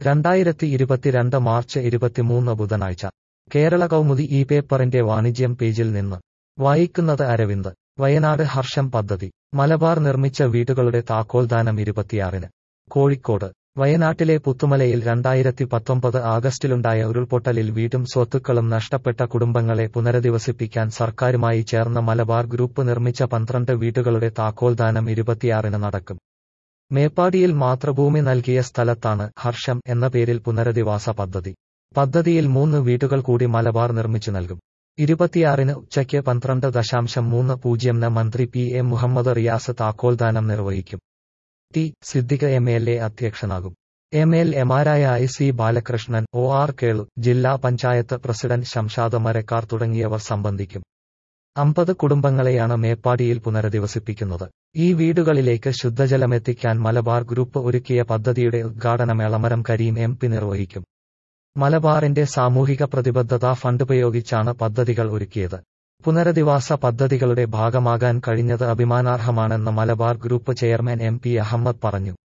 രണ്ടായിരത്തി ഇരുപത്തിരണ്ട് മാർച്ച് ഇരുപത്തിമൂന്ന് ബുധനാഴ്ച കേരള കൗമുദി ഈ പേപ്പറിന്റെ വാണിജ്യം പേജിൽ നിന്ന് വായിക്കുന്നത് അരവിന്ദ് വയനാട് ഹർഷം പദ്ധതി മലബാർ നിർമ്മിച്ച വീടുകളുടെ താക്കോൽദാനം ഇരുപത്തിയാറിന് കോഴിക്കോട് വയനാട്ടിലെ പുത്തുമലയിൽ രണ്ടായിരത്തി പത്തൊമ്പത് ആഗസ്റ്റിലുണ്ടായ ഉരുൾപൊട്ടലിൽ വീടും സ്വത്തുക്കളും നഷ്ടപ്പെട്ട കുടുംബങ്ങളെ പുനരധിവസിപ്പിക്കാൻ സർക്കാരുമായി ചേർന്ന് മലബാർ ഗ്രൂപ്പ് നിർമ്മിച്ച പന്ത്രണ്ട് വീടുകളുടെ താക്കോൽദാനം ഇരുപത്തിയാറിന് നടക്കും മേപ്പാടിയിൽ മാതൃഭൂമി നൽകിയ സ്ഥലത്താണ് ഹർഷം എന്ന പേരിൽ പുനരധിവാസ പദ്ധതി പദ്ധതിയിൽ മൂന്ന് വീടുകൾ കൂടി മലബാർ നിർമ്മിച്ചു നൽകും ഇരുപത്തിയാറിന് ഉച്ചയ്ക്ക് പന്ത്രണ്ട് ദശാംശം മൂന്ന് പൂജ്യംന് മന്ത്രി പി എ മുഹമ്മദ് റിയാസ് താക്കോൽദാനം നിർവഹിക്കും T Siddique M L A അധ്യക്ഷനാകും എം എൽ എമാരായ I C Balakrishnan O R Kelu ജില്ലാ പഞ്ചായത്ത് പ്രസിഡന്റ് ശംഷാദ് മരക്കാർ തുടങ്ങിയവർ സംബന്ധിക്കും അമ്പത് കുടുംബങ്ങളെയാണ് മേപ്പാടിയിൽ പുനരധിവസിപ്പിക്കുന്നത് ഈ വീടുകളിലേക്ക് ശുദ്ധജലമെത്തിക്കാൻ മലബാർ ഗ്രൂപ്പ് ഒരുക്കിയ പദ്ധതിയുടെ ഉദ്ഘാടനം എളമരം കരീം എം പി നിർവഹിക്കും മലബാറിന്റെ സാമൂഹിക പ്രതിബദ്ധതാ ഫണ്ട് ഉപയോഗിച്ചാണ് പദ്ധതികൾ ഒരുക്കിയത് പുനരധിവാസ പദ്ധതികളുടെ ഭാഗമാകാൻ കഴിഞ്ഞത് അഭിമാനാർഹമാണെന്ന് Malabar group chairman M P Ahammed പറഞ്ഞു